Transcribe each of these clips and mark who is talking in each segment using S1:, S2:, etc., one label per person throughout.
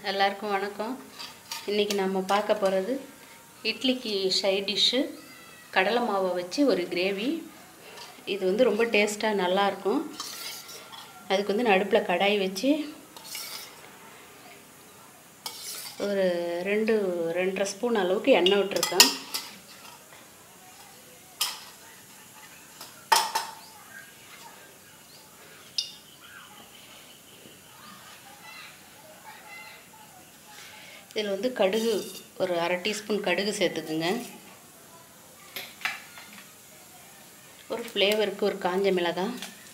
S1: எல்லாருக்கும் வணக்கம் இன்றைக்கி நம்ம பார்க்க போகிறது இட்லிக்கு சைட் டிஷ்ஷு கடலை மாவை வச்சு ஒரு கிரேவி இது வந்து ரொம்ப டேஸ்ட்டாக நல்லாயிருக்கும் அதுக்கு வந்து நடுப்பில் கடாய் வச்சு ஒரு ரெண்டு ரெண்டரை ஸ்பூன் அளவுக்கு எண்ணெய் விட்டுருக்கேன் இதில் வந்து கடுகு ஒரு அரை டீஸ்பூன் கடுகு சேர்த்துக்குங்க ஒரு ஃப்ளேவருக்கு ஒரு காஞ்ச மிளகாய்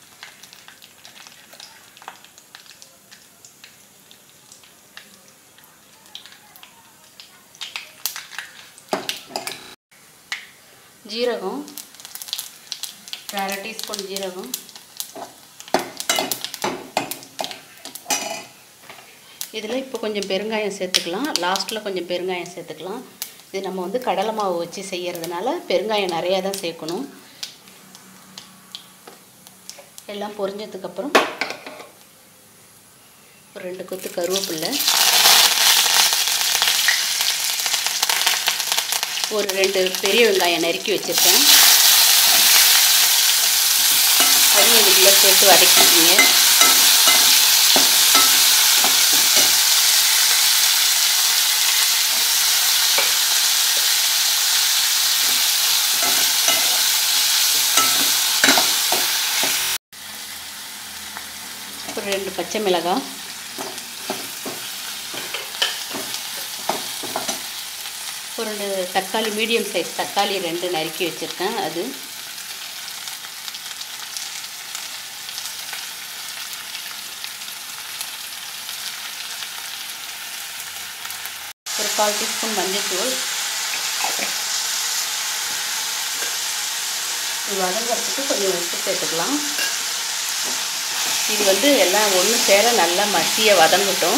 S1: ஜீரகம் ஒரு அரை டீஸ்பூன் ஜீரகம் இதில் இப்போ கொஞ்சம் பெருங்காயம் சேர்த்துக்கலாம் லாஸ்ட்டில் கொஞ்சம் பெருங்காயம் சேர்த்துக்கலாம் இது நம்ம வந்து கடலை மாவு வச்சு செய்கிறதுனால பெருங்காயம் நிறையா தான் சேர்க்கணும் எல்லாம் பொரிஞ்சதுக்கப்புறம் ஒரு ரெண்டு கொத்து கருவேப்பில்லை ஒரு ரெண்டு பெரிய வெங்காயம் நறுக்கி வச்சுருக்கேன் அதையும் இதுக்குள்ளே சேர்த்து வதக்கிக்கிங்க ஒரு ரெண்டு பச்சை மிளகாய் ஒரு ரெண்டு தக்காளி மீடியம் சைஸ் தக்காளி ரெண்டு நறுக்கி வச்சுருக்கேன் அது ஒரு கால் டீஸ்பூன் மஞ்சள்தூள் இது வதங்கிறதுக்கு கொஞ்சம் உப்பு சேர்த்துக்கலாம் இது வந்து எல்லாம் ஒன்று சேர நல்லா மசிய வதங்கட்டும்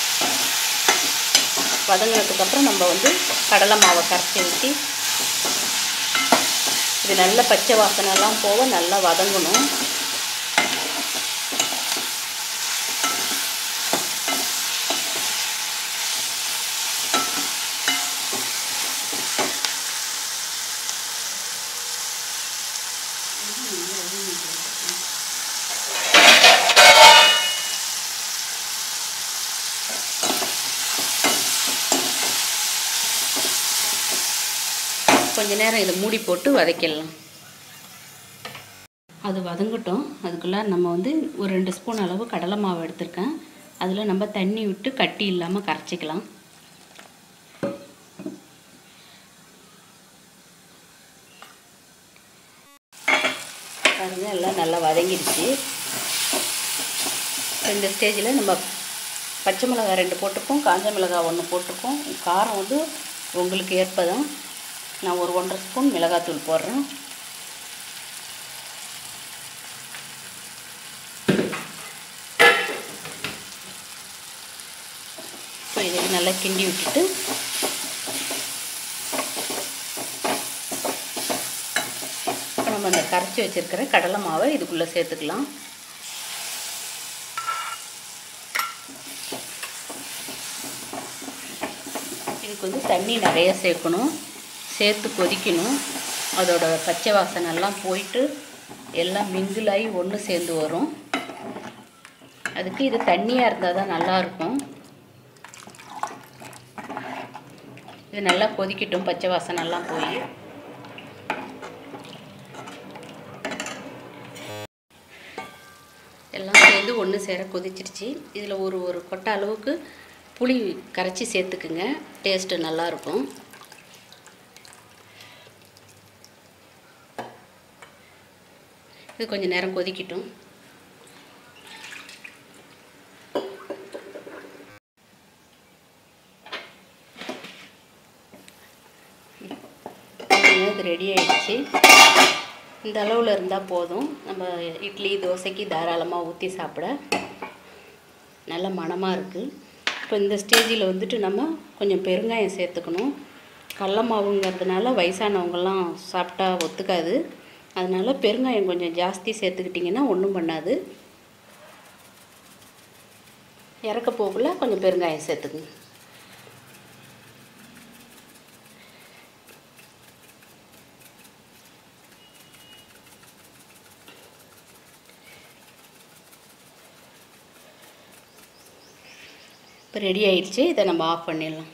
S1: வதங்கினதுக்கப்புறம் நம்ம வந்து கடலை மாவை கரைச்சி ஊற்றி இது நல்ல பச்சை வாசனைலாம் போக நல்லா வதங்கணும் கொஞ்ச நேரம் இதை மூடி போட்டு வதக்கிடலாம் அது வதங்கட்டும் அதுக்குள்ளே நம்ம வந்து ஒரு ரெண்டு ஸ்பூன் அளவு கடலை மாவு எடுத்திருக்கேன் அதில் நம்ம தண்ணி விட்டு கட்டி இல்லாமல் கரைச்சிக்கலாம் பாருங்க எல்லாம் நல்லா வதங்கிடுச்சு இந்த ஸ்டேஜில் நம்ம பச்சை மிளகாய் ரெண்டு போட்டிருக்கோம் காஞ்ச மிளகாய் ஒன்று போட்டிருக்கோம் காரம் வந்து உங்களுக்கு ஏற்பதான் நான் ஒரு ஒன்றரை ஸ்பூன் மிளகாத்தூள் போடுறேன் இப்போ இதை நல்லா கிண்டி விட்டுட்டு இப்போ நம்ம அந்த கரைச்சி வச்சுருக்கிற கடலை மாவை இதுக்குள்ளே சேர்த்துக்கலாம் இதுக்கு வந்து தண்ணி நிறைய சேர்க்கணும் சேர்த்து கொதிக்கணும் அதோட பச்சை வாசனைலாம் போயிட்டு எல்லாம் மிங்கிளாகி ஒன்று சேர்ந்து வரும் அதுக்கு இது தண்ணியாக இருந்தால் தான் நல்லாயிருக்கும் இது நல்லா கொதிக்கட்டும் பச்சை வாசனைலாம் போய் எல்லாம் சேர்ந்து ஒன்று சேர கொதிச்சிருச்சு இதில் ஒரு ஒரு கொட்டை அளவுக்கு புளி கரைச்சி சேர்த்துக்குங்க டேஸ்ட்டு நல்லாயிருக்கும் இது கொஞ்சம் நேரம் கொதிக்கட்டும் இது ரெடி ஆயிடுச்சு இந்த அளவில் இருந்தால் போதும் நம்ம இட்லி தோசைக்கு தாராளமாக ஊற்றி சாப்பிட நல்ல மணமாக இருக்குது இப்போ இந்த ஸ்டேஜில் வந்துட்டு நம்ம கொஞ்சம் பெருங்காயம் சேர்த்துக்கணும் கடல மாவுங்கிறதுனால வயசானவங்கெல்லாம் சாப்பிட்டா ஒத்துக்காது அதனால் பெருங்காயம் கொஞ்சம் ஜாஸ்தி சேர்த்துக்கிட்டிங்கன்னா ஒன்றும் பண்ணாது இறக்க போகல கொஞ்சம் பெருங்காயம் சேர்த்துக்குங்க இப்போ ரெடி ஆயிடுச்சு இதை நம்ம ஆஃப் பண்ணிடலாம்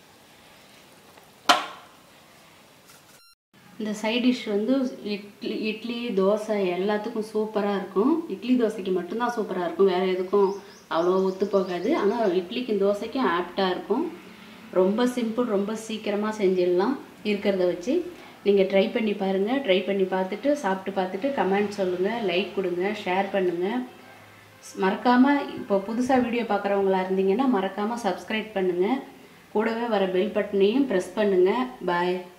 S1: இந்த சைட் டிஷ் வந்து இட்லி இட்லி தோசை எல்லாத்துக்கும் சூப்பராக இருக்கும் இட்லி தோசைக்கு மட்டும்தான் சூப்பராக இருக்கும் வேறு எதுக்கும் அவ்வளோ ஒத்து போகாது ஆனால் இட்லிக்கும் தோசைக்கும் ஆப்டாக இருக்கும் ரொம்ப சிம்பிள் ரொம்ப சீக்கிரமாக செஞ்சிடலாம் இருக்கிறத வச்சு நீங்கள் ட்ரை பண்ணி பாருங்கள் ட்ரை பண்ணி பார்த்துட்டு சாப்பிட்டு பார்த்துட்டு கமெண்ட் சொல்லுங்கள் லைக் கொடுங்க ஷேர் பண்ணுங்கள் மறக்காமல் இப்போ புதுசாக வீடியோ பார்க்குறவங்களா இருந்தீங்கன்னா மறக்காமல் சப்ஸ்கிரைப் பண்ணுங்கள் கூடவே வர பெல் பட்டனையும் ப்ரெஸ் பண்ணுங்கள் பாய்